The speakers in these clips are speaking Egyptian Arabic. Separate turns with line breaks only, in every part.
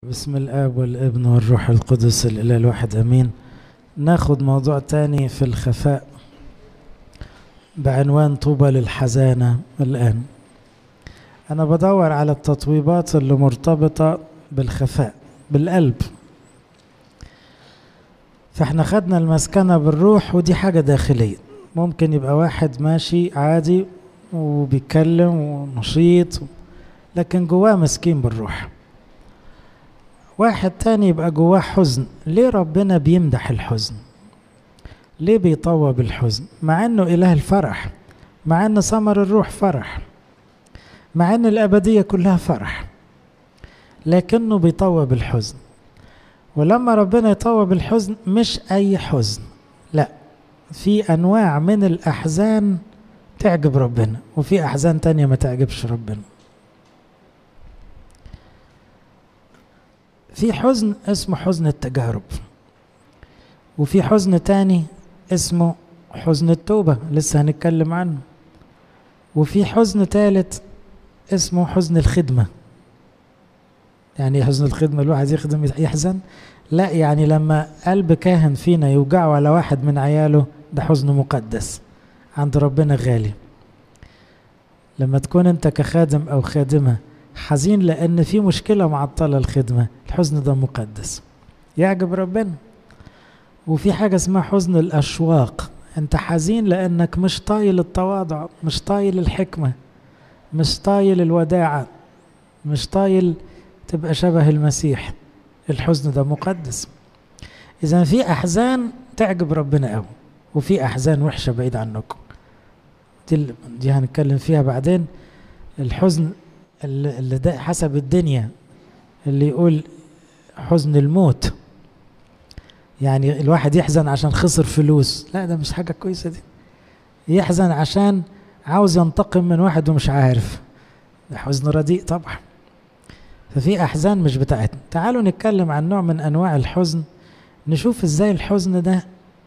بسم الاب والابن والروح القدس الاله الواحد امين ناخد موضوع تاني في الخفاء بعنوان طوبى للحزانة الآن أنا بدور على التطويبات اللي مرتبطة بالخفاء بالقلب فاحنا خدنا المسكنة بالروح ودي حاجة داخلية ممكن يبقى واحد ماشي عادي وبيتكلم ونشيط لكن جواه مسكين بالروح واحد تاني يبقى جواه حزن ليه ربنا بيمدح الحزن ليه بيطوب الحزن مع انه اله الفرح مع ان ثمر الروح فرح مع ان الابديه كلها فرح لكنه بيطوب الحزن ولما ربنا يطوب الحزن مش اي حزن لا في انواع من الاحزان تعجب ربنا وفي احزان تانية ما تعجبش ربنا في حزن اسمه حزن التجارب وفي حزن تاني اسمه حزن التوبة لسه هنتكلم عنه وفي حزن تالت اسمه حزن الخدمة يعني حزن الخدمة الواحد يخدم يحزن لا يعني لما قلب كاهن فينا يوجعه على واحد من عياله ده حزن مقدس عند ربنا غالي لما تكون انت كخادم او خادمه حزين لان في مشكله معطله الخدمه الحزن ده مقدس يعجب ربنا وفي حاجه اسمها حزن الاشواق انت حزين لانك مش طايل التواضع مش طايل الحكمه مش طايل الوداعه مش طايل تبقى شبه المسيح الحزن ده مقدس اذا في احزان تعجب ربنا قوي وفي احزان وحشه بعيد عنكم دي دي هنتكلم فيها بعدين الحزن اللي ده حسب الدنيا اللي يقول حزن الموت يعني الواحد يحزن عشان خسر فلوس لا ده مش حاجة كويسة دي يحزن عشان عاوز ينتقم من واحد ومش عارف ده حزن رديء طبعا ففي أحزان مش بتاعتنا تعالوا نتكلم عن نوع من أنواع الحزن نشوف ازاي الحزن ده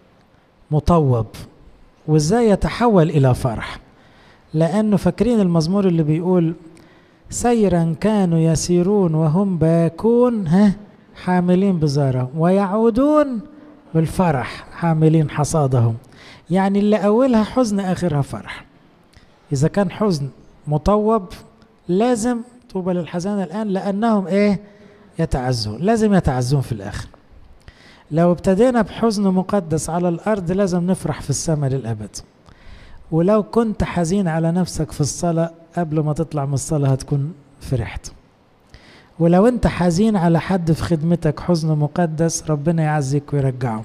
مطوب وازاي يتحول إلى فرح لأنه فاكرين المزمور اللي بيقول سيرا كانوا يسيرون وهم باكون ها حاملين بزارة ويعودون بالفرح حاملين حصادهم يعني اللي أولها حزن آخرها فرح إذا كان حزن مطوب لازم طوبى للحزان الآن لأنهم إيه يتعزون لازم يتعزون في الآخر لو ابتدينا بحزن مقدس على الأرض لازم نفرح في السماء للأبد ولو كنت حزين على نفسك في الصلاة قبل ما تطلع من الصلاة هتكون فرحت ولو انت حزين على حد في خدمتك حزن مقدس ربنا يعزيك ويرجعه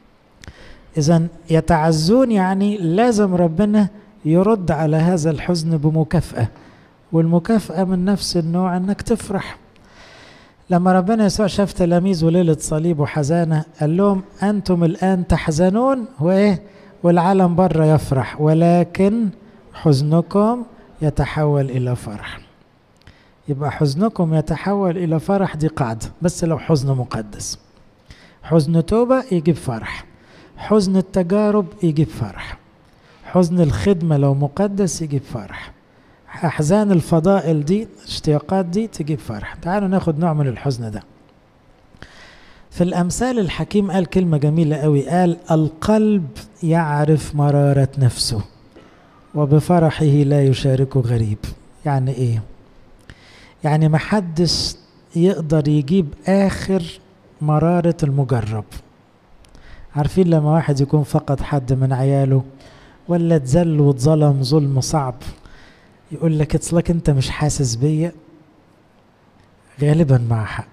اذا يتعزون يعني لازم ربنا يرد على هذا الحزن بمكافأة والمكافأة من نفس النوع انك تفرح لما ربنا يسوع شاف تلاميذه ليلة صليب وحزانة قال لهم أنتم الآن تحزنون وإيه والعالم بره يفرح ولكن حزنكم يتحول إلى فرح يبقى حزنكم يتحول إلى فرح دي قاعدة بس لو حزن مقدس حزن توبة يجيب فرح حزن التجارب يجيب فرح حزن الخدمة لو مقدس يجيب فرح أحزان الفضائل دي اشتياقات دي تجيب فرح تعالوا ناخد نوع من الحزن ده في الأمثال الحكيم قال كلمة جميلة قوي قال القلب يعرف مرارة نفسه وبفرحه لا يشاركه غريب يعني ايه يعني محدش يقدر يجيب اخر مرارة المجرب عارفين لما واحد يكون فقد حد من عياله ولا اتذل واتظلم ظلم صعب يقول لك اصلك انت مش حاسس بيا غالبا مع حق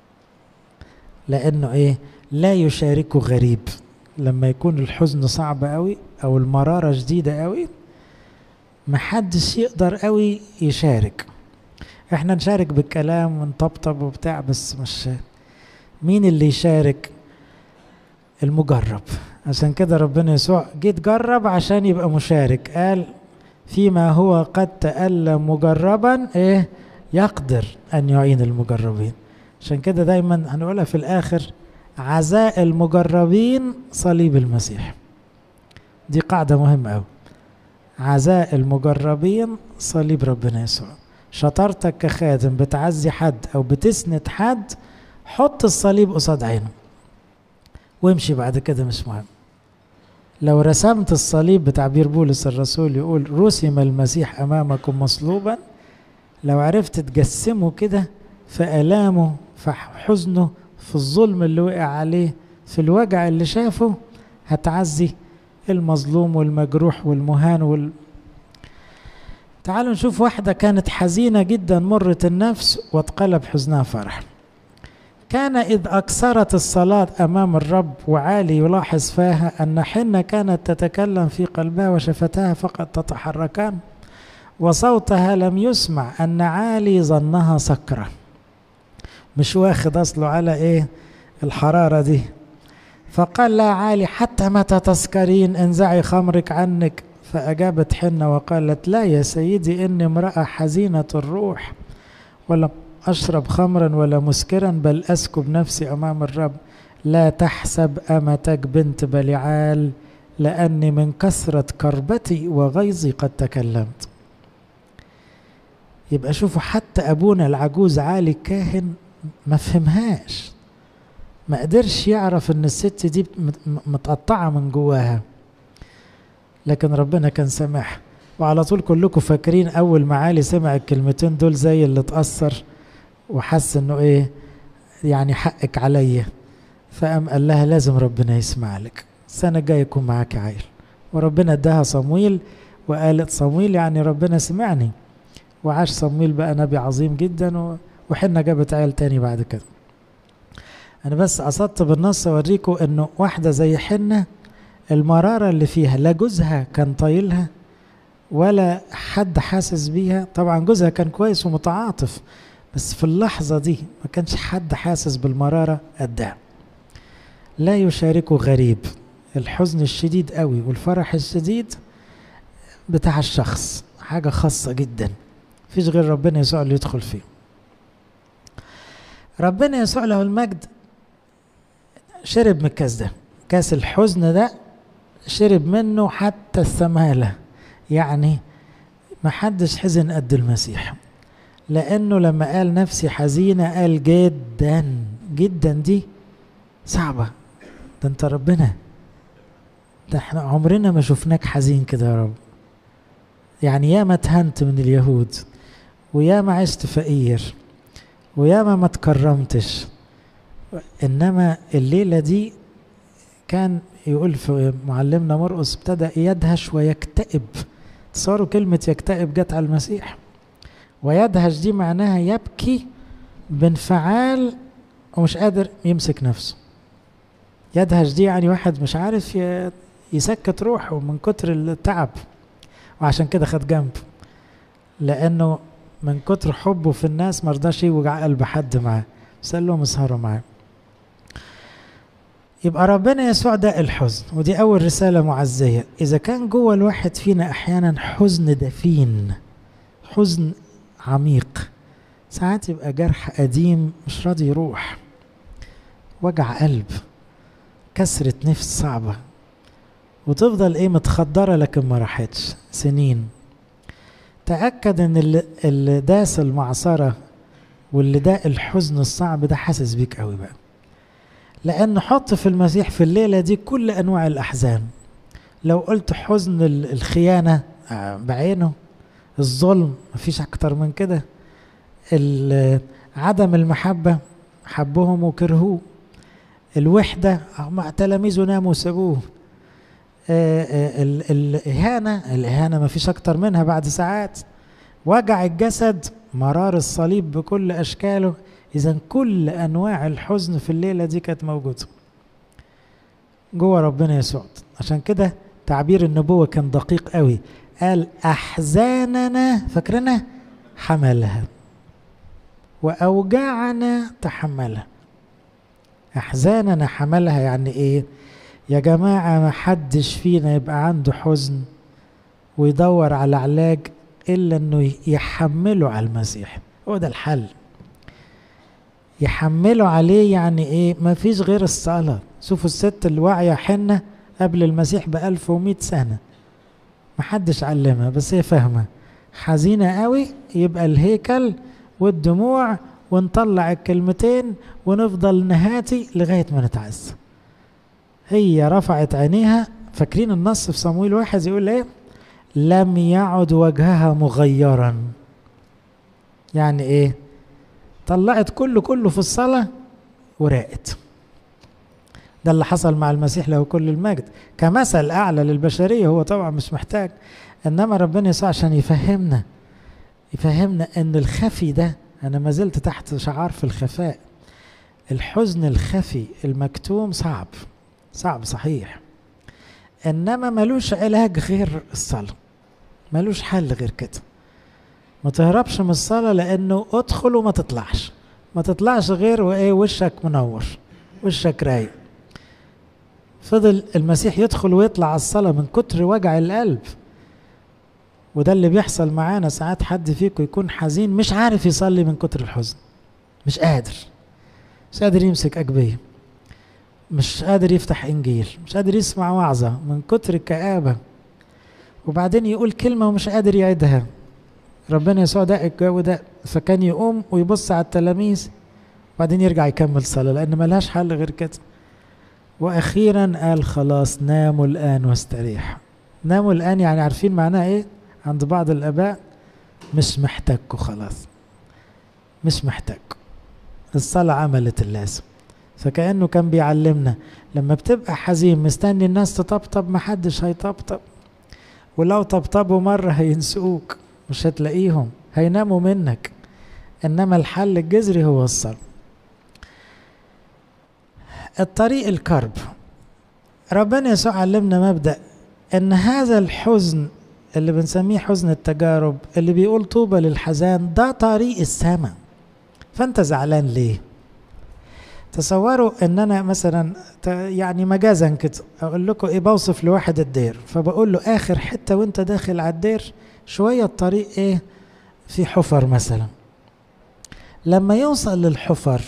لانه ايه لا يشاركه غريب لما يكون الحزن صعب قوي او المرارة شديدة قوي محدش يقدر قوي يشارك احنا نشارك بالكلام ونطبطب وبتاع بس مش مين اللي يشارك المجرب عشان كده ربنا يسوع جيت جرب عشان يبقى مشارك قال فيما هو قد تألم مجربا ايه يقدر ان يعين المجربين عشان كده دايما هنقولها في الاخر عزاء المجربين صليب المسيح دي قاعدة مهمة أوي عزاء المجربين صليب ربنا يسوع شطارتك كخادم بتعزي حد او بتسند حد حط الصليب قصاد عينه وامشي بعد كده مش مهم لو رسمت الصليب بتعبير بولس الرسول يقول رسم المسيح امامكم مصلوبا لو عرفت تجسمه كده في الامه في حزنه في الظلم اللي وقع عليه في الوجع اللي شافه هتعزي المظلوم والمجروح والمهان وال... تعالوا نشوف واحدة كانت حزينة جدا مرة النفس واتقلب حزنها فرح كان إذ أكثرت الصلاة أمام الرب وعالي يلاحظ فيها أن حنة كانت تتكلم في قلبها وشفتاها فقط تتحركان وصوتها لم يسمع أن عالي ظنها سكرة مش واخد أصله على إيه الحرارة دي فقال لا عالي حتى متى تسكرين انزعي خمرك عنك فأجابت حنة وقالت لا يا سيدي إني امرأة حزينة الروح ولا أشرب خمرا ولا مسكرا بل أسكب نفسي أمام الرب لا تحسب أمتك بنت بلعال لأني من كثرة كربتي وغيظي قد تكلمت يبقى شوفوا حتى أبونا العجوز عالي الكاهن ما فهمهاش ما قدرش يعرف ان الست دي متقطعة من جواها لكن ربنا كان سامح وعلى طول كلكم فاكرين اول ما علي سمع الكلمتين دول زي اللي اتأثر وحس انه ايه يعني حقك عليا فقام قال لها لازم ربنا يسمع لك السنة الجاية يكون معاك عيل وربنا اداها صمويل وقالت صمويل يعني ربنا سمعني وعاش صمويل بقى نبي عظيم جدا وحنا جابت عيل تاني بعد كده انا بس قصدت بالنص اوريكم انه واحدة زي حنة المرارة اللي فيها لا جوزها كان طايلها ولا حد حاسس بيها طبعا جوزها كان كويس ومتعاطف بس في اللحظة دي ما كانش حد حاسس بالمرارة قدها لا يشاركه غريب الحزن الشديد قوي والفرح الشديد بتاع الشخص حاجة خاصة جدا فيش غير ربنا يسوع اللي يدخل فيه ربنا يسوع له المجد شرب من الكاس ده كاس الحزن ده شرب منه حتى الثمالة يعني ما حدش حزن قد المسيح لأنه لما قال نفسي حزينة قال جدا جدا دي صعبة ده انت ربنا ده احنا عمرنا ما شفناك حزين كده يا رب يعني ياما اتهنت من اليهود وياما عشت فقير وياما ما تكرمتش انما الليله دي كان يقول في معلمنا مرقس ابتدى يدهش ويكتئب تصوروا كلمة يكتئب جت على المسيح ويدهش دي معناها يبكي بانفعال ومش قادر يمسك نفسه يدهش دي يعني واحد مش عارف يسكت روحه من كتر التعب وعشان كده خد جنب لانه من كتر حبه في الناس مرضاش يوجع قلب حد معاه بس قال لهم اسهروا معاه يبقى ربنا يسوع ده الحزن ودي أول رسالة معزية إذا كان جوه الواحد فينا أحيانا حزن دفين حزن عميق ساعات يبقى جرح قديم مش راضي يروح وجع قلب كسرة نفس صعبة وتفضل ايه متخدرة لكن ما راحتش سنين تأكد ان اللي, اللي داس المعصرة واللي ده الحزن الصعب ده حاسس بيك قوي بقى لأن حط في المسيح في الليلة دي كل أنواع الأحزان لو قلت حزن الخيانة بعينه الظلم مفيش أكتر من كده عدم المحبة حبهم وكرهوه الوحدة تلاميذه ناموا وسابوه الإهانة الإهانة مفيش أكتر منها بعد ساعات وجع الجسد مرار الصليب بكل أشكاله إذا كل أنواع الحزن في الليلة دي كانت موجودة جوه ربنا يسوع عشان كده تعبير النبوة كان دقيق قوي قال أحزاننا فاكرنا حملها وأوجاعنا تحملها أحزاننا حملها يعني إيه يا جماعة ما حدش فينا يبقى عنده حزن ويدور على علاج إلا أنه يحمله على المسيح هو ده الحل يحملوا عليه يعني ايه ما فيش غير الصلاة شوفوا الست الواعية حنة قبل المسيح بألف ومئة سنة محدش علمها بس هي فاهمة حزينة قوي يبقى الهيكل والدموع ونطلع الكلمتين ونفضل نهاتي لغاية ما نتعز هي رفعت عينيها فاكرين النص في صمويل واحد يقول ايه لم يعد وجهها مغيرا يعني ايه طلعت كله كله في الصلاة وراقت ده اللي حصل مع المسيح له كل المجد كمثل أعلى للبشرية هو طبعا مش محتاج إنما ربنا يسوع عشان يفهمنا يفهمنا إن الخفي ده أنا ما زلت تحت شعار في الخفاء الحزن الخفي المكتوم صعب صعب صحيح إنما ملوش علاج غير الصلاة ملوش حل غير كده ما تهربش من الصلاة لأنه ادخل وما تطلعش ما تطلعش غير وإيه وشك منور وشك رايق فضل المسيح يدخل ويطلع على الصلاة من كتر وجع القلب وده اللي بيحصل معانا ساعات حد فيكم يكون حزين مش عارف يصلي من كتر الحزن مش قادر مش قادر يمسك أجبية مش قادر يفتح إنجيل مش قادر يسمع وعظة من كتر الكآبة وبعدين يقول كلمة ومش قادر يعيدها ربنا يسوع دق الجو ده فكان يقوم ويبص على التلاميذ وبعدين يرجع يكمل صلاة لأن ملهاش حل غير كده وأخيرا قال خلاص ناموا الآن واستريحوا ناموا الآن يعني عارفين معناها إيه عند بعض الآباء مش محتاجكوا خلاص مش محتاجكوا الصلاة عملت اللازم فكأنه كان بيعلمنا لما بتبقى حزين مستني الناس تطبطب محدش هيطبطب ولو طبطبوا مرة هينسوك مش هتلاقيهم هيناموا منك إنما الحل الجذري هو الصلاة الطريق الكرب ربنا يسوع علمنا مبدأ ان هذا الحزن اللي بنسميه حزن التجارب اللي بيقول طوبى للحزان ده طريق السماء فانت زعلان ليه تصوروا ان انا مثلا يعني مجازا كده اقول لكم ايه بوصف لواحد الدير فبقول له اخر حته وانت داخل على الدير شويه الطريق ايه في حفر مثلا لما يوصل للحفر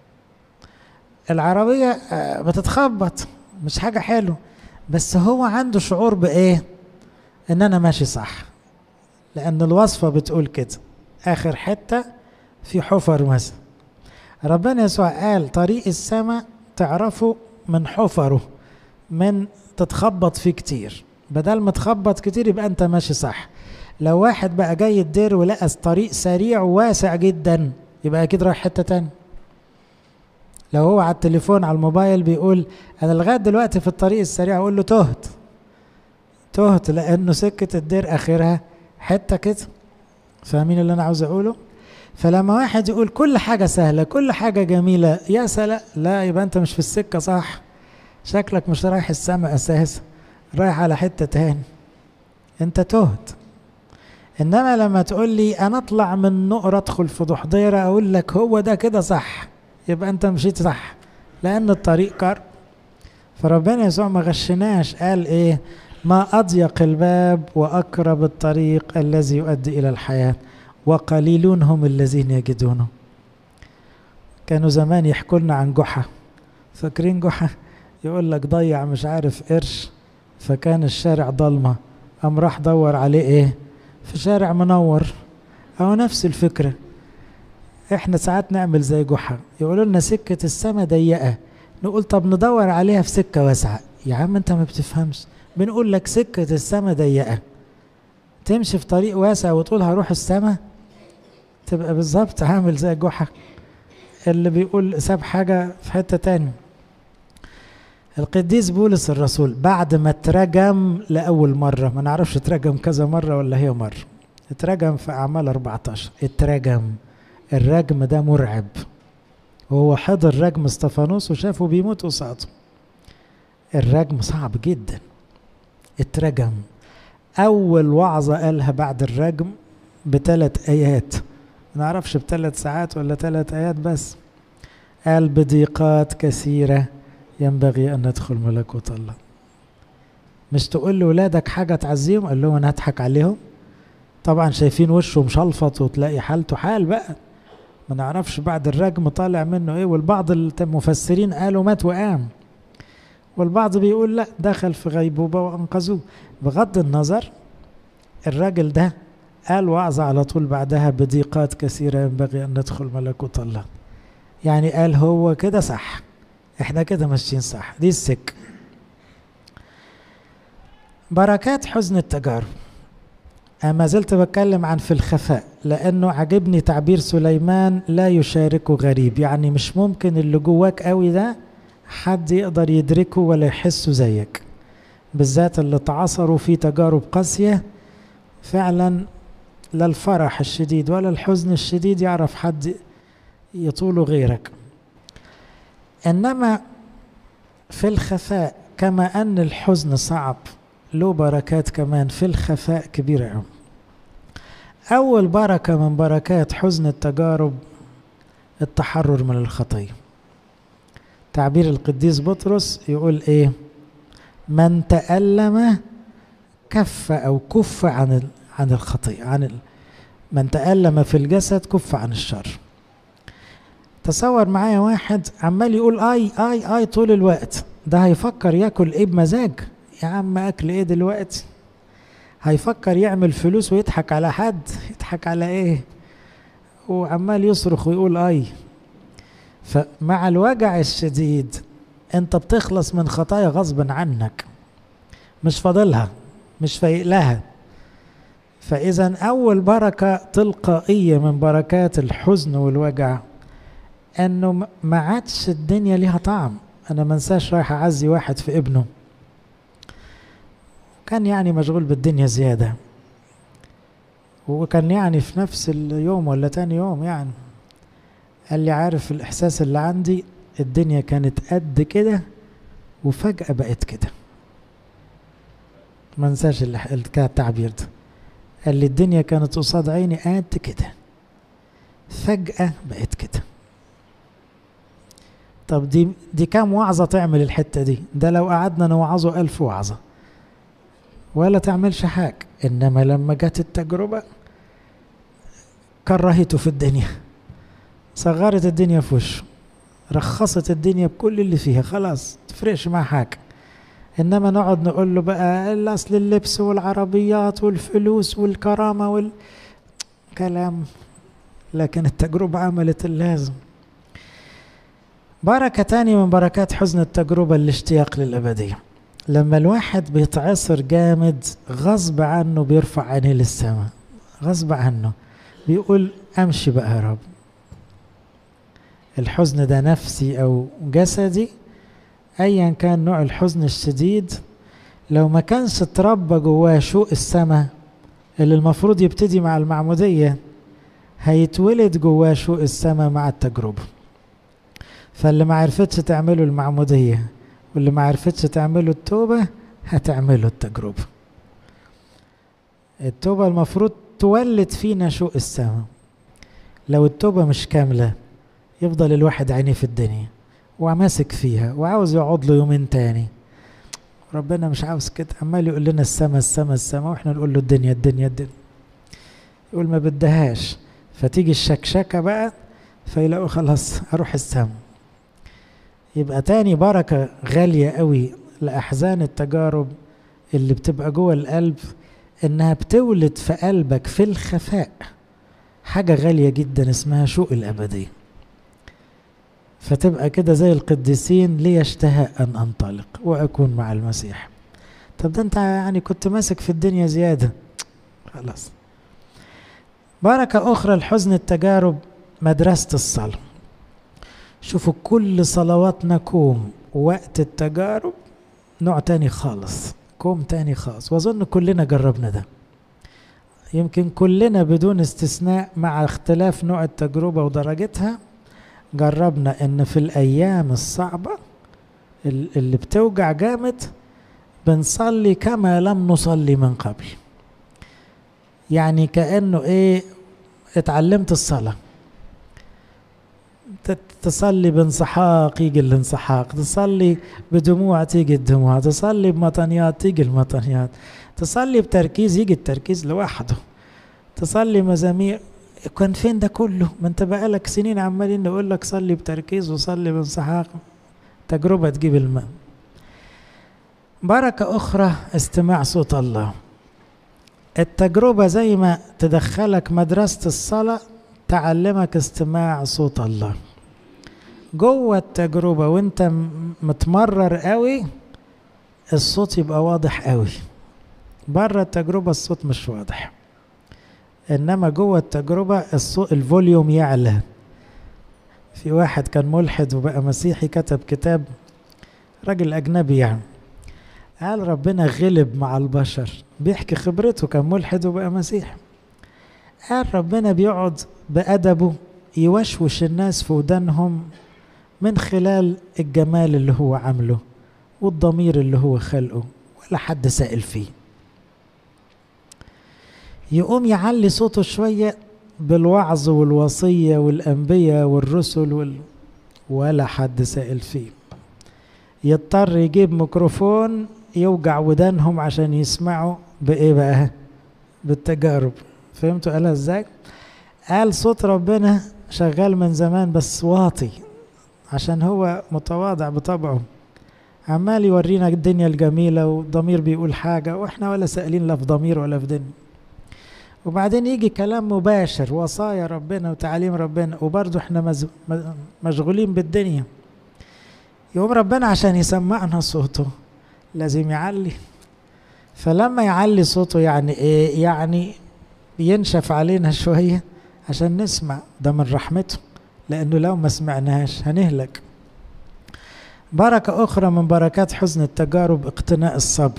العربية بتتخبط مش حاجة حلوة بس هو عنده شعور بإيه؟ إن أنا ماشي صح لأن الوصفة بتقول كده آخر حتة في حفر مثلا ربنا يسوع قال طريق السماء تعرفه من حفره من تتخبط فيه كتير بدل ما تخبط كتير يبقى أنت ماشي صح لو واحد بقى جاي الدير ولقى طريق سريع وواسع جدا يبقى أكيد رايح حتة تانية لو هو على التليفون على الموبايل بيقول انا لغايه دلوقتي في الطريق السريع اقول له تهت تهت لانه سكه الدير اخرها حته كده فاهمين اللي انا عاوز اقوله فلما واحد يقول كل حاجه سهله كل حاجه جميله يا سلام لا يبقى انت مش في السكه صح شكلك مش رايح السماء اساسا رايح على حته تاني انت تهت انما لما تقول لي انا اطلع من نقره ادخل في ضحضيره اقول لك هو ده كده صح يبقى انت مشيت صح لان الطريق كرب فربنا يسوع ما غشناش قال ايه ما اضيق الباب واقرب الطريق الذي يؤدي الى الحياه وقليلون هم الذين يجدونه كانوا زمان يحكوا لنا عن جحا فاكرين جحا يقول لك ضيع مش عارف قرش فكان الشارع ضلمه قام راح دور عليه ايه في شارع منور او نفس الفكره احنا ساعات نعمل زي جحا يقولوا لنا سكة السما ضيقة نقول طب ندور عليها في سكة واسعة يا عم انت ما بتفهمش بنقول لك سكة السما ضيقة تمشي في طريق واسع وتقول هروح السما تبقى بالظبط عامل زي جحا اللي بيقول ساب حاجة في حتة تاني القديس بولس الرسول بعد ما اترجم لأول مرة ما نعرفش اترجم كذا مرة ولا هي مرة اترجم في أعمال 14 اترجم الرجم ده مرعب وهو حضر رجم استفانوس وشافه بيموت قصاده الرجم صعب جدا اترجم أول وعظة قالها بعد الرجم بثلاث آيات ما نعرفش بثلاث ساعات ولا ثلاث آيات بس قال بضيقات كثيرة ينبغي أن ندخل ملكوت الله مش تقول لولادك حاجة تعزيهم قال لهم أنا هضحك عليهم طبعا شايفين وشه مشلفط وتلاقي حالته حال بقى ما نعرفش بعد الرجم طالع منه ايه والبعض المفسرين قالوا مات وقام والبعض بيقول لا دخل في غيبوبة وأنقذوه بغض النظر الراجل ده قال وعظ على طول بعدها بضيقات كثيرة ينبغي أن ندخل ملكوت الله يعني قال هو كده صح احنا كده ماشيين صح دي السكة بركات حزن التجارب أنا ما زلت بتكلم عن في الخفاء لأنه عجبني تعبير سليمان لا يشاركه غريب يعني مش ممكن اللي جواك قوي ده حد يقدر يدركه ولا يحسه زيك بالذات اللي تعاصروا في تجارب قاسية فعلا لا الفرح الشديد ولا الحزن الشديد يعرف حد يطوله غيرك إنما في الخفاء كما أن الحزن صعب له بركات كمان في الخفاء كبيرة أوي أول بركة من بركات حزن التجارب التحرر من الخطية تعبير القديس بطرس يقول إيه من تألم كف أو كف عن عن الخطية عن ال... من تألم في الجسد كف عن الشر تصور معايا واحد عمال يقول اي اي اي طول الوقت ده هيفكر ياكل ايه بمزاج يا عم اكل ايه دلوقتي هيفكر يعمل فلوس ويضحك على حد يضحك على ايه وعمال يصرخ ويقول اي فمع الوجع الشديد انت بتخلص من خطايا غصبا عنك مش فاضلها مش فايق لها فاذا اول بركه تلقائيه من بركات الحزن والوجع انه ما عادش الدنيا ليها طعم انا ما انساش رايح اعزي واحد في ابنه كان يعني مشغول بالدنيا زيادة وكان يعني في نفس اليوم ولا تاني يوم يعني قال لي عارف الإحساس اللي عندي الدنيا كانت قد كده وفجأة بقت كده ما انساش التعبير ده قال لي الدنيا كانت قصاد عيني قد كده فجأة بقت كده طب دي دي كام وعظة تعمل الحتة دي ده لو قعدنا نوعظه ألف وعظة ولا تعملش حاجة إنما لما جت التجربة كرهته في الدنيا صغرت الدنيا في وشه رخصت الدنيا بكل اللي فيها خلاص تفرقش مع حاجة إنما نقعد نقول له بقى أصل اللبس والعربيات والفلوس والكرامة وال كلام لكن التجربة عملت اللازم بركة تانية من بركات حزن التجربة الاشتياق للأبدية لما الواحد بيتعصر جامد غصب عنه بيرفع عينيه للسماء غصب عنه بيقول امشي بقى يا رب الحزن ده نفسي او جسدي ايا كان نوع الحزن الشديد لو ما كانش اتربى جواه شوق السماء اللي المفروض يبتدي مع المعمودية هيتولد جواه شوق السماء مع التجربة فاللي ما عرفتش تعمله المعمودية واللي ما عرفتش تعمله التوبة هتعمله التجربة التوبة المفروض تولد فينا شوق السماء لو التوبة مش كاملة يفضل الواحد عينيه في الدنيا وماسك فيها وعاوز يقعد له يومين تاني ربنا مش عاوز كده عمال يقول لنا السما السما السما واحنا نقول له الدنيا الدنيا الدنيا يقول ما بدهاش فتيجي الشكشكة بقى فيلاقوا خلاص اروح السما يبقى تاني بركة غالية قوي لأحزان التجارب اللي بتبقى جوه القلب إنها بتولد في قلبك في الخفاء حاجة غالية جدا اسمها شوق الأبدية فتبقى كده زي القديسين لي اشتهاء أن أنطلق وأكون مع المسيح طب ده أنت يعني كنت ماسك في الدنيا زيادة خلاص بركة أخرى الحزن التجارب مدرسة الصلاة شوفوا كل صلواتنا كوم وقت التجارب نوع تاني خالص كوم تاني خالص واظن كلنا جربنا ده يمكن كلنا بدون استثناء مع اختلاف نوع التجربة ودرجتها جربنا ان في الايام الصعبة اللي بتوجع جامد بنصلي كما لم نصلي من قبل يعني كأنه ايه اتعلمت الصلاه تصلي بانسحاق يجي الانسحاق تصلي بدموع تيجي الدموع تصلي بمطنيات تيجي المطنيات تصلي بتركيز يجي التركيز لوحده تصلي مزامير كان فين ده كله ما انت بقالك سنين عمالين نقول لك صلي بتركيز وصلي بانسحاق تجربة تجيب الماء بركة أخرى استماع صوت الله التجربة زي ما تدخلك مدرسة الصلاة تعلمك استماع صوت الله جوه التجربة وانت متمرر قوي الصوت يبقى واضح قوي بره التجربة الصوت مش واضح انما جوه التجربة الصوت الفوليوم يعلى في واحد كان ملحد وبقى مسيحي كتب كتاب راجل اجنبي يعني قال ربنا غلب مع البشر بيحكي خبرته كان ملحد وبقى مسيحي قال ربنا بيقعد بأدبه يوشوش الناس في ودانهم من خلال الجمال اللي هو عامله والضمير اللي هو خلقه ولا حد سائل فيه يقوم يعلي صوته شوية بالوعظ والوصية والأنبياء والرسل وال... ولا حد سائل فيه يضطر يجيب ميكروفون يوجع ودانهم عشان يسمعوا بإيه بقى بالتجارب فهمتوا قالها ازاي قال صوت ربنا شغال من زمان بس واطي عشان هو متواضع بطبعه عمال يورينا الدنيا الجميلة والضمير بيقول حاجة واحنا ولا سائلين لا في ضمير ولا في دنيا وبعدين يجي كلام مباشر وصايا ربنا وتعاليم ربنا وبرضه احنا مز... مشغولين بالدنيا يقوم ربنا عشان يسمعنا صوته لازم يعلي فلما يعلي صوته يعني ايه يعني ينشف علينا شوية عشان نسمع ده من رحمته لأنه لو ما سمعناش هنهلك بركة أخرى من بركات حزن التجارب اقتناء الصبر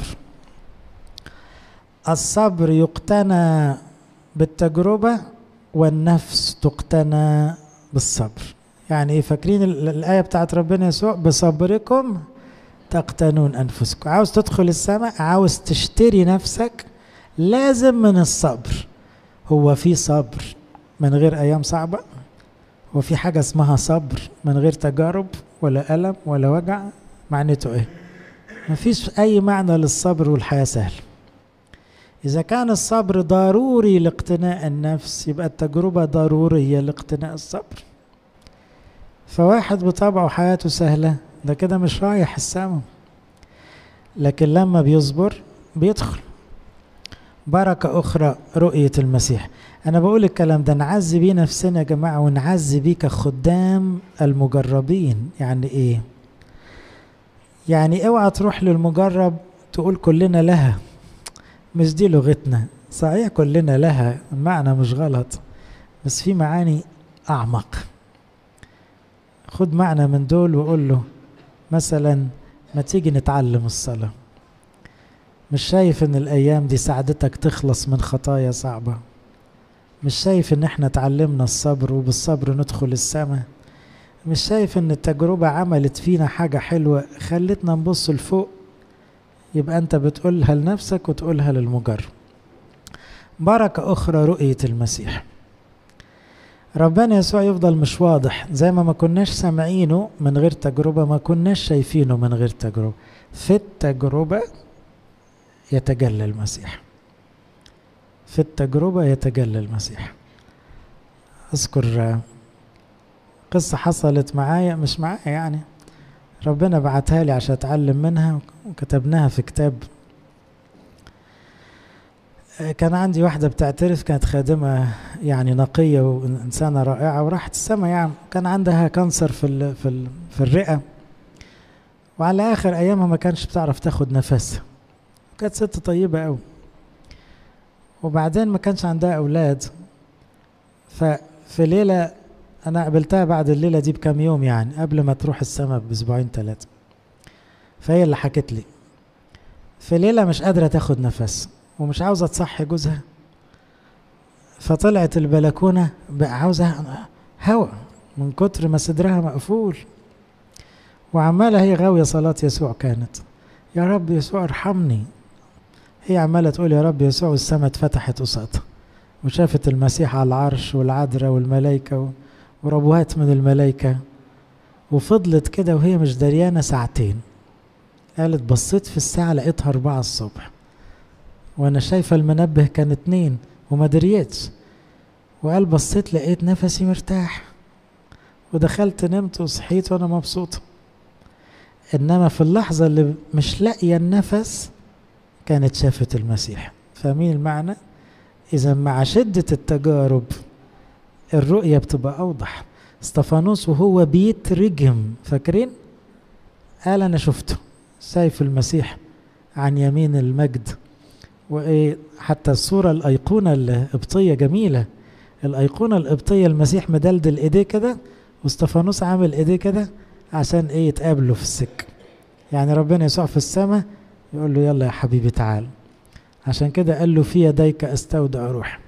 الصبر يقتنى بالتجربة والنفس تقتنى بالصبر يعني ايه فاكرين الآية بتاعت ربنا يسوع بصبركم تقتنون أنفسكم عاوز تدخل السماء عاوز تشتري نفسك لازم من الصبر هو في صبر من غير أيام صعبة هو في حاجة اسمها صبر من غير تجارب ولا ألم ولا وجع معناته ايه مفيش أي معنى للصبر والحياة سهل إذا كان الصبر ضروري لاقتناء النفس يبقى التجربة ضرورية لاقتناء الصبر فواحد بطبعه حياته سهلة ده كده مش رايح السما لكن لما بيصبر بيدخل بركة أخرى رؤية المسيح أنا بقول الكلام ده نعزي بيه نفسنا يا جماعة ونعزي بيه كخدام المجربين يعني إيه؟ يعني اوعى تروح للمجرب تقول كلنا لها مش دي لغتنا صحيح كلنا لها المعنى مش غلط بس في معاني أعمق خد معنى من دول وقول له مثلا ما تيجي نتعلم الصلاة مش شايف ان الايام دي ساعدتك تخلص من خطايا صعبة مش شايف ان احنا اتعلمنا الصبر وبالصبر ندخل السماء مش شايف ان التجربة عملت فينا حاجة حلوة خلتنا نبص لفوق يبقى انت بتقولها لنفسك وتقولها للمجرب بركة اخرى رؤية المسيح ربنا يسوع يفضل مش واضح زي ما ما كناش سامعينه من غير تجربة ما كناش شايفينه من غير تجربة في التجربة يتجلى المسيح في التجربة يتجلى المسيح أذكر قصة حصلت معايا مش معايا يعني ربنا بعتها لي عشان أتعلم منها وكتبناها في كتاب كان عندي واحدة بتعترف كانت خادمة يعني نقية وإنسانة رائعة وراحت السما يعني كان عندها كانسر في ال في ال في الرئة وعلى آخر أيامها ما كانش بتعرف تاخد نفسها كانت ست طيبة أوي وبعدين ما كانش عندها أولاد ففي ليلة أنا قابلتها بعد الليلة دي بكام يوم يعني قبل ما تروح السما بأسبوعين ثلاثة فهي اللي حكت لي في ليلة مش قادرة تاخد نفس ومش عاوزة تصحي جوزها فطلعت البلكونة بقى عاوزة هوا من كتر ما صدرها مقفول وعمالة هي غاوية صلاة يسوع كانت يا رب يسوع ارحمني هي عمالة تقول يا رب يسوع والسماء اتفتحت قصادها وشافت المسيح على العرش والعذراء والملائكة وربوات من الملائكة وفضلت كده وهي مش دريانة ساعتين قالت بصيت في الساعة لقيتها أربعة الصبح وأنا شايفة المنبه كان اتنين وما دريتش وقال بصيت لقيت نفسي مرتاح ودخلت نمت وصحيت وأنا مبسوطة إنما في اللحظة اللي مش لاقية النفس كانت شافت المسيح فاهمين المعنى اذا مع شدة التجارب الرؤية بتبقى اوضح استفانوس وهو بيترجم فاكرين قال انا شفته سيف المسيح عن يمين المجد وايه حتى الصورة الايقونة القبطية جميلة الايقونة القبطية المسيح مدلدل ايديه كده واستفانوس عامل ايديه كده عشان ايه يتقابلوا في السكة يعني ربنا يسوع في السماء يقول له يلا يا حبيبي تعال عشان كده قال له في يديك استودع روحي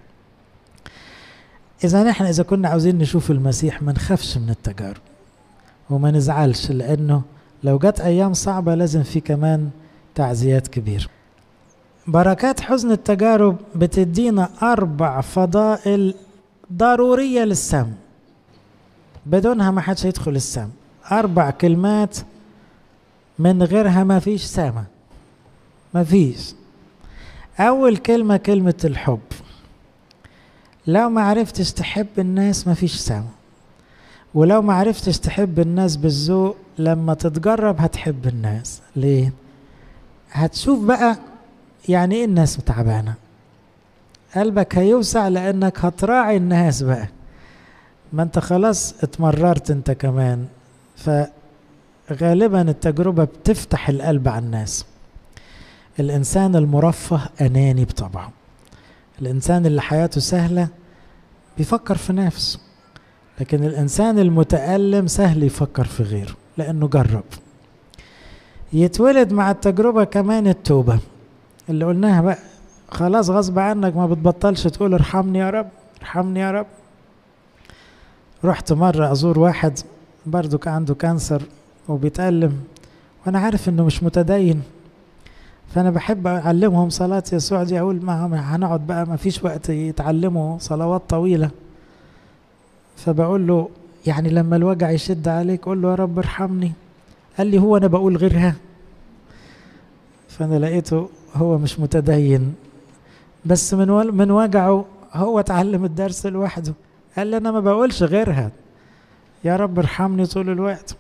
اذا نحن اذا كنا عاوزين نشوف المسيح ما نخافش من التجارب وما نزعلش لانه لو جت ايام صعبه لازم في كمان تعزيات كبيره بركات حزن التجارب بتدينا اربع فضائل ضروريه للسم بدونها ما حدش يدخل السم اربع كلمات من غيرها ما فيش سما ما فيش اول كلمه كلمه الحب لو ما عرفتش تحب الناس ما فيش سما ولو ما عرفتش تحب الناس بالذوق لما تتجرب هتحب الناس ليه هتشوف بقى يعني ايه الناس تعبانه قلبك هيوسع لانك هتراعي الناس بقى ما انت خلاص اتمررت انت كمان فغالبا التجربه بتفتح القلب على الناس الانسان المرفه اناني بطبعه الانسان اللي حياته سهله بيفكر في نفسه لكن الانسان المتالم سهل يفكر في غيره لانه جرب يتولد مع التجربه كمان التوبه اللي قلناها بقى خلاص غصب عنك ما بتبطلش تقول ارحمني يا رب ارحمني يا رب رحت مرة أزور واحد برضو كان عنده كانسر وبيتألم وأنا عارف إنه مش متدين فأنا بحب أعلمهم صلاة يسوع دي أقول معهم هنقعد بقى ما فيش وقت يتعلموا صلوات طويلة فبقول له يعني لما الوجع يشد عليك قول له يا رب ارحمني قال لي هو أنا بقول غيرها فأنا لقيته هو مش متدين بس من من وجعه هو اتعلم الدرس لوحده قال لي انا ما بقولش غيرها يا رب ارحمني طول الوقت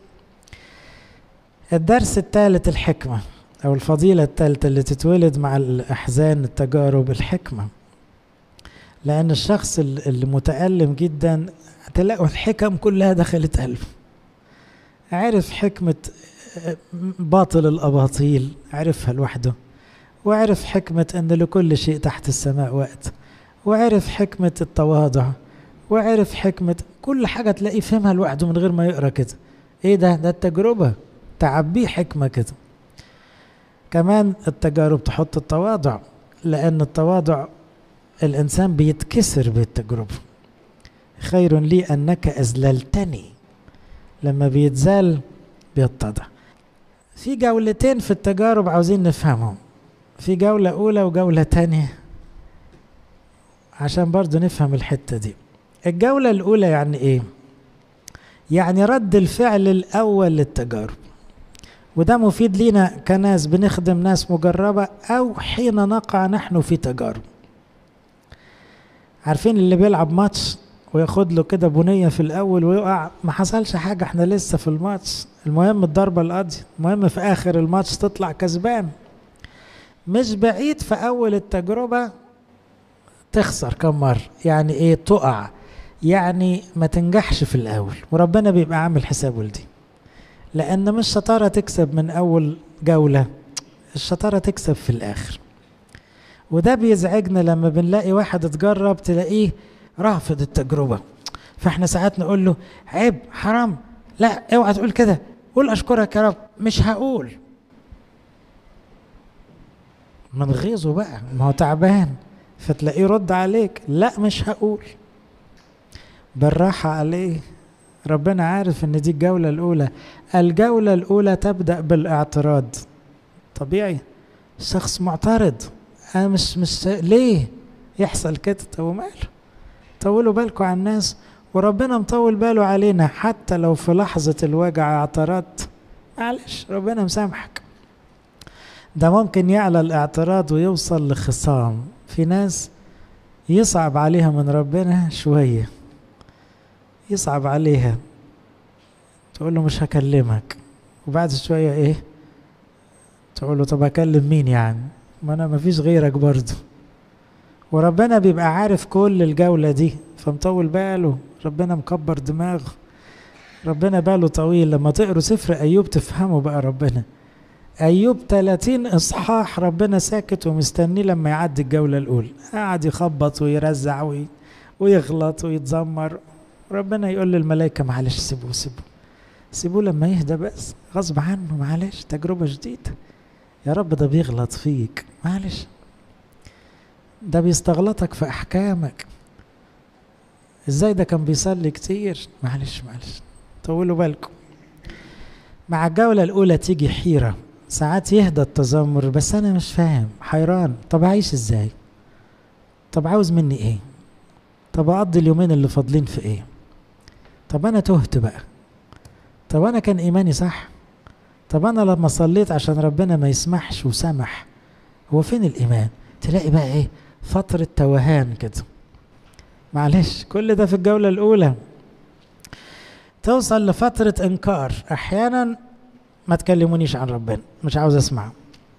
الدرس الثالث الحكمة أو الفضيلة الثالثة اللي تتولد مع الأحزان التجارب الحكمة لأن الشخص اللي متألم جدا تلاقوا الحكم كلها دخلت قلبه عرف حكمة باطل الأباطيل عرفها لوحده وعرف حكمة أن لكل شيء تحت السماء وقت وعرف حكمة التواضع وعرف حكمة كل حاجة تلاقيه فهمها لوحده من غير ما يقرأ كده ايه ده ده التجربة تعبيه حكمة كده كمان التجارب تحط التواضع لأن التواضع الإنسان بيتكسر بالتجربة خير لي أنك أذللتني لما بيتزال بيتضع في جولتين في التجارب عاوزين نفهمهم في جولة أولى وجولة تانية عشان برضو نفهم الحتة دي الجولة الأولى يعني إيه؟ يعني رد الفعل الأول للتجارب وده مفيد لينا كناس بنخدم ناس مجربة أو حين نقع نحن في تجارب عارفين اللي بيلعب ماتش وياخد له كده بنية في الأول ويقع ما حصلش حاجة احنا لسه في الماتش المهم الضربة القاضية المهم في آخر الماتش تطلع كسبان مش بعيد في أول التجربة تخسر كم مرة يعني ايه تقع يعني ما تنجحش في الأول وربنا بيبقى عامل حسابه لدي لأن مش شطارة تكسب من أول جولة الشطارة تكسب في الآخر وده بيزعجنا لما بنلاقي واحد اتجرب تلاقيه رافض التجربة فاحنا ساعات نقول له عيب حرام لا اوعى تقول كده قول اشكرك يا رب مش هقول من غيظه بقى ما هو تعبان فتلاقيه رد عليك لا مش هقول بالراحة عليه ربنا عارف ان دي الجولة الاولى الجولة الاولى تبدأ بالاعتراض طبيعي شخص معترض انا مش مش ليه يحصل كده طب ماله طولوا بالكم على الناس وربنا مطول باله علينا حتى لو في لحظة الوجع اعترضت معلش ربنا مسامحك ده ممكن يعلى الاعتراض ويوصل لخصام في ناس يصعب عليها من ربنا شوية يصعب عليها تقول له مش هكلمك وبعد شوية ايه تقول له طب اكلم مين يعني ما انا مفيش غيرك برضه وربنا بيبقى عارف كل الجولة دي فمطول باله ربنا مكبر دماغه ربنا باله طويل لما تقروا سفر أيوب تفهموا بقى ربنا أيوب 30 إصحاح ربنا ساكت ومستنيه لما يعدي الجولة الأولى قاعد يخبط ويرزع وي... ويغلط ويتذمر ربنا يقول للملائكة معلش سيبوه سيبوه سيبوه لما يهدى بس غصب عنه معلش تجربة جديدة يا رب ده بيغلط فيك معلش ده بيستغلطك في أحكامك ازاي ده كان بيصلي كتير معلش معلش طولوا بالكم مع الجولة الأولى تيجي حيرة ساعات يهدى التذمر بس أنا مش فاهم حيران طب أعيش ازاي طب عاوز مني ايه طب أقضي اليومين اللي فاضلين في ايه طب أنا تهت بقى طب أنا كان إيماني صح طب أنا لما صليت عشان ربنا ما يسمحش وسمح هو فين الإيمان تلاقي بقى ايه فترة توهان كده معلش كل ده في الجولة الأولى توصل لفترة إنكار أحيانا ما تكلمونيش عن ربنا مش عاوز أسمع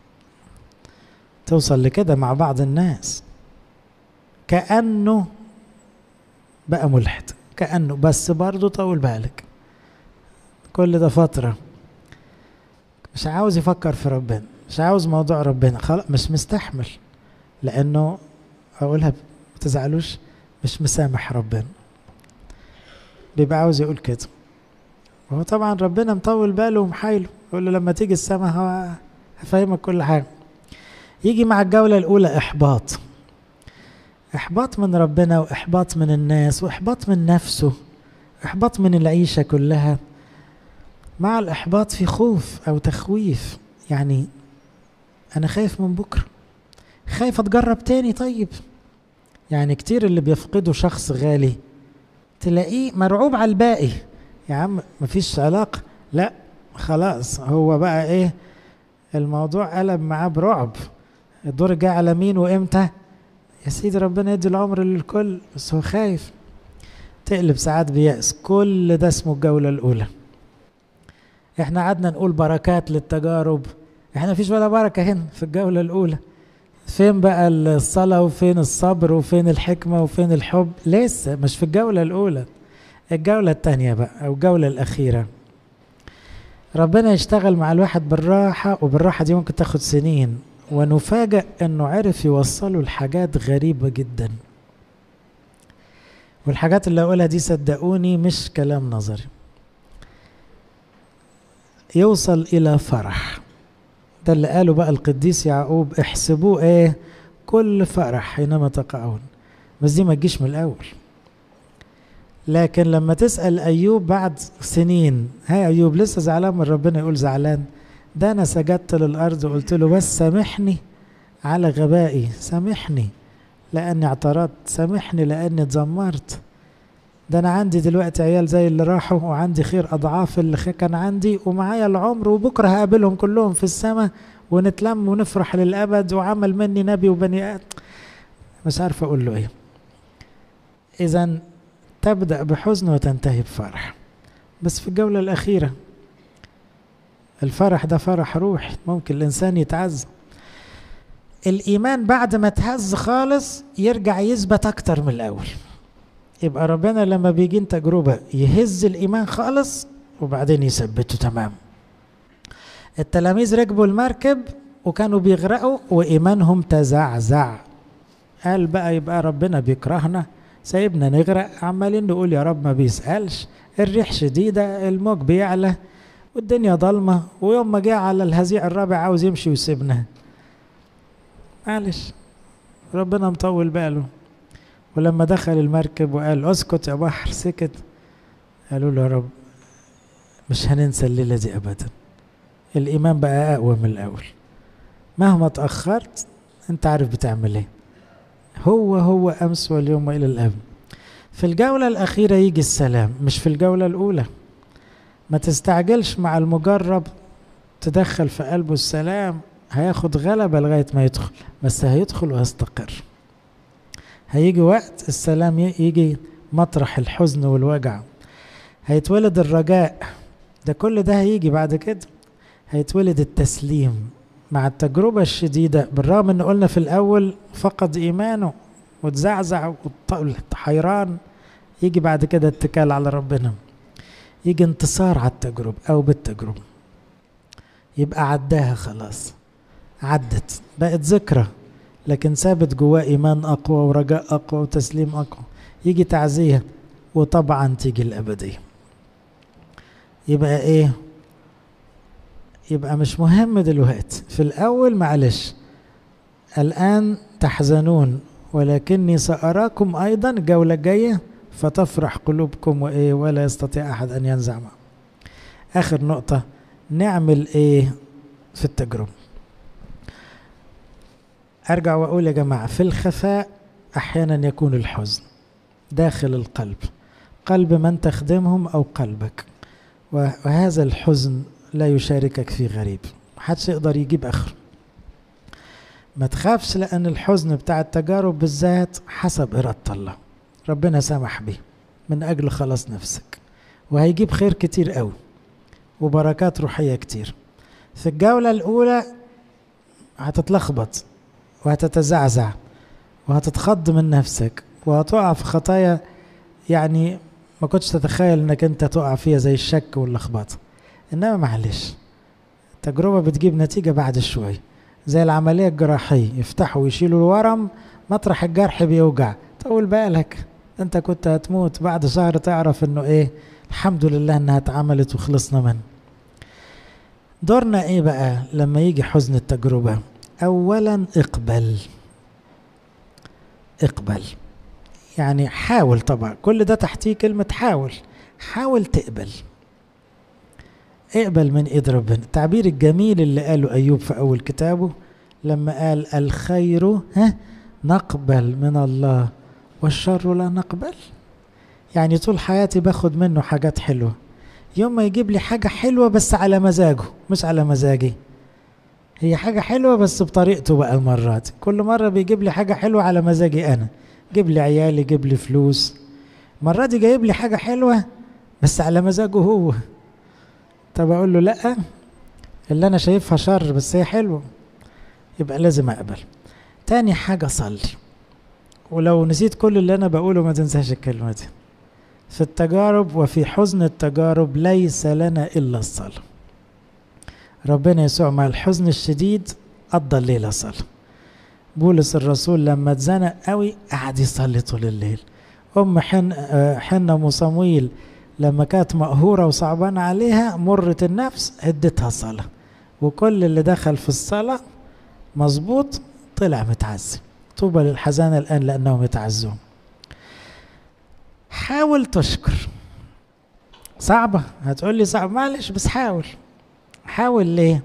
توصل لكده مع بعض الناس كأنه بقى ملحد كأنه بس برضه طول بالك كل ده فترة مش عاوز يفكر في ربنا مش عاوز موضوع ربنا خلاص مش مستحمل لأنه أقولها ما تزعلوش مش مسامح ربنا بيبقى عاوز يقول كده وهو طبعا ربنا مطول باله ومحايله يقول له لما تيجي السماء هو هفهمك كل حاجة يجي مع الجولة الأولى إحباط إحباط من ربنا وإحباط من الناس وإحباط من نفسه إحباط من العيشة كلها مع الإحباط في خوف أو تخويف يعني أنا خايف من بكرة خايف أتجرب تاني طيب يعني كتير اللي بيفقدوا شخص غالي تلاقيه مرعوب على الباقي يا عم مفيش علاقة لا خلاص هو بقى ايه الموضوع قلب معاه برعب الدور جه على مين وامتى يا سيدي ربنا يدي العمر للكل بس هو خايف تقلب ساعات بيأس كل ده اسمه الجولة الأولى احنا قعدنا نقول بركات للتجارب احنا مفيش ولا بركة هنا في الجولة الأولى فين بقى الصلاة وفين الصبر وفين الحكمة وفين الحب لسه مش في الجولة الأولى الجولة التانية بقى أو الجولة الأخيرة ربنا يشتغل مع الواحد بالراحة وبالراحة دي ممكن تاخد سنين ونفاجأ انه عرف يوصله لحاجات غريبة جدا والحاجات اللي اقولها دي صدقوني مش كلام نظري يوصل الى فرح ده اللي قاله بقى القديس يعقوب احسبوه ايه كل فرح حينما تقعون بس دي ما تجيش من الاول لكن لما تسأل أيوب بعد سنين ها أيوب لسه زعلان من ربنا يقول زعلان ده أنا سجدت للأرض وقلت له بس سامحني على غبائي سامحني لأني اعترضت سامحني لأني اتذمرت ده أنا عندي دلوقتي عيال زي اللي راحوا وعندي خير أضعاف اللي كان عندي ومعايا العمر وبكرة هقابلهم كلهم في السماء ونتلم ونفرح للأبد وعمل مني نبي وبني آدم مش عارف أقول له إيه إذا تبدأ بحزن وتنتهي بفرح بس في الجولة الأخيرة الفرح ده فرح روحي ممكن الإنسان يتعز الإيمان بعد ما تهز خالص يرجع يثبت أكتر من الأول يبقى ربنا لما بيجين تجربة يهز الإيمان خالص وبعدين يثبته تمام التلاميذ ركبوا المركب وكانوا بيغرقوا وإيمانهم تزعزع قال بقى يبقى ربنا بيكرهنا سايبنا نغرق عمالين نقول يا رب ما بيسألش الريح شديدة الموج بيعلى والدنيا ضلمة ويوم ما جه على الهزيع الرابع عاوز يمشي ويسيبنا معلش ربنا مطول باله ولما دخل المركب وقال اسكت يا بحر سكت قالوا له يا رب مش هننسى الليلة دي أبدا الإيمان بقى أقوى من الأول مهما تأخرت أنت عارف بتعمل إيه هو هو أمس واليوم وإلى الأبد في الجولة الأخيرة يجي السلام مش في الجولة الأولى ما تستعجلش مع المجرب تدخل في قلبه السلام هياخد غلبة لغاية ما يدخل بس هيدخل ويستقر هيجي وقت السلام يجي مطرح الحزن والوجع هيتولد الرجاء ده كل ده هيجي بعد كده هيتولد التسليم مع التجربة الشديدة بالرغم ان قلنا في الاول فقد ايمانه وتزعزع حيران يجي بعد كده اتكال على ربنا يجي انتصار على التجربة أو بالتجربة يبقى عداها خلاص عدت بقت ذكرى لكن ثابت جواه إيمان أقوى ورجاء أقوى وتسليم أقوى يجي تعزية وطبعا تيجي الأبدية يبقى إيه يبقى مش مهم دلوقتي في الأول معلش الآن تحزنون ولكني سأراكم أيضا الجولة الجاية فتفرح قلوبكم وإيه ولا يستطيع أحد أن ينزع معه آخر نقطة نعمل إيه في التجربة أرجع وأقول يا جماعة في الخفاء أحيانا يكون الحزن داخل القلب قلب من تخدمهم أو قلبك وهذا الحزن لا يشاركك فيه غريب محدش يقدر يجيب آخره ما تخافش لأن الحزن بتاع التجارب بالذات حسب إرادة الله ربنا سمح به من أجل خلاص نفسك وهيجيب خير كتير قوي وبركات روحية كتير في الجولة الأولى هتتلخبط وهتتزعزع وهتتخض من نفسك وهتقع في خطايا يعني ما كنتش تتخيل انك انت تقع فيها زي الشك واللخبطه انما معلش التجربه بتجيب نتيجه بعد شويه زي العمليه الجراحيه يفتحوا ويشيلوا الورم مطرح الجرح بيوجع طول بالك انت كنت هتموت بعد شهر تعرف انه ايه الحمد لله انها اتعملت وخلصنا منه دورنا ايه بقى لما يجي حزن التجربه اولا اقبل اقبل يعني حاول طبعا كل ده تحتيه كلمة حاول حاول تقبل اقبل من ايد ربنا التعبير الجميل اللي قاله ايوب في اول كتابه لما قال الخير ها نقبل من الله والشر لا نقبل يعني طول حياتي باخد منه حاجات حلوة يوم ما يجيب لي حاجة حلوة بس على مزاجه مش على مزاجي هي حاجة حلوة بس بطريقته بقى المرات كل مرة بيجيب لي حاجة حلوة على مزاجي أنا جيب لي عيالي جيب لي فلوس المرة دي جايب لي حاجة حلوة بس على مزاجه هو طب أقول له لأ اللي أنا شايفها شر بس هي حلوة يبقى لازم أقبل تاني حاجة صلي ولو نسيت كل اللي أنا بقوله ما تنساش الكلمة دي في التجارب وفي حزن التجارب ليس لنا إلا الصلاة ربنا يسوع مع الحزن الشديد قضى الليلة صلاة بولس الرسول لما اتزنق قوي قعد يصلي طول الليل ام حن حنة ام صمويل لما كانت مقهوره وصعبانه عليها مرة النفس هدتها صلاه وكل اللي دخل في الصلاه مظبوط طلع متعزي طوبى للحزانه الان لانهم يتعزون حاول تشكر صعبة هتقول لي صعب معلش بس حاول حاول ليه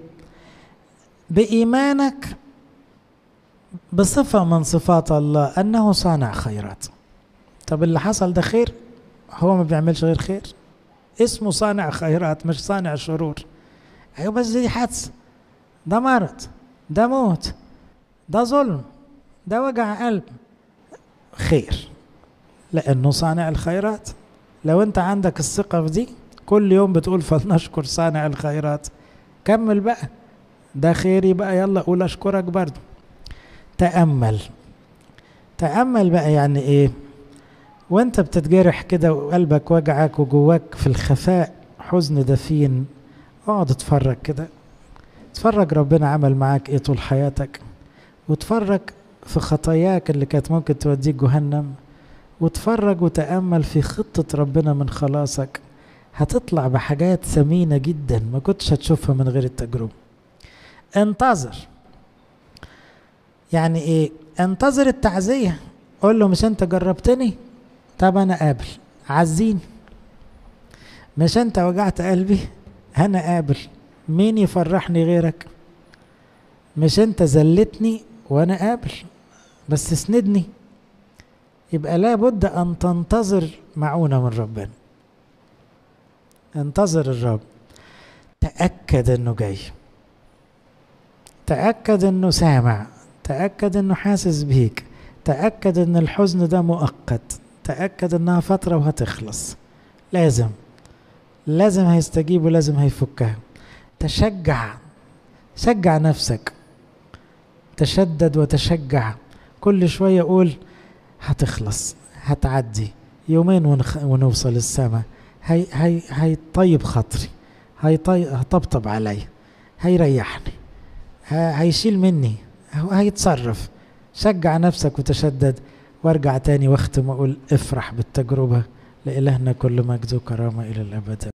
بإيمانك بصفة من صفات الله أنه صانع خيرات طب اللي حصل ده خير هو ما بيعملش غير خير اسمه صانع خيرات مش صانع شرور أيوة بس دي حادثة ده مرض ده موت ده ظلم ده وجع قلب خير لأنه صانع الخيرات لو أنت عندك الثقة في دي كل يوم بتقول فلنشكر صانع الخيرات كمل بقى ده خير يبقى يلا قول أشكرك برضه تأمل تأمل بقى يعني إيه وانت بتتجرح كده وقلبك وجعك وجواك في الخفاء حزن دفين اقعد اتفرج كده اتفرج ربنا عمل معاك ايه طول حياتك واتفرج في خطاياك اللي كانت ممكن توديك جهنم واتفرج وتأمل في خطة ربنا من خلاصك هتطلع بحاجات ثمينة جدا ما كنتش هتشوفها من غير التجربة انتظر يعني ايه انتظر التعزية قول له مش انت جربتني طب انا قابل عزيني مش انت وجعت قلبي انا قابل مين يفرحني غيرك مش انت زلتني وانا قابل بس اسندني يبقى لابد ان تنتظر معونة من ربنا انتظر الرب تأكد انه جاي تأكد انه سامع تأكد انه حاسس بيك تأكد ان الحزن ده مؤقت تأكد انها فترة وهتخلص لازم لازم هيستجيب ولازم هيفكها تشجع شجع نفسك تشدد وتشجع كل شوية قول هتخلص هتعدي يومين ونخ... ونوصل السما هي هي هيطيب خاطري هيطي... هطبطب علي هيريحني ه... هيشيل مني هيتصرف شجع نفسك وتشدد وارجع تاني واختم واقول افرح بالتجربة لإلهنا كل مجد وكرامة إلى الأبد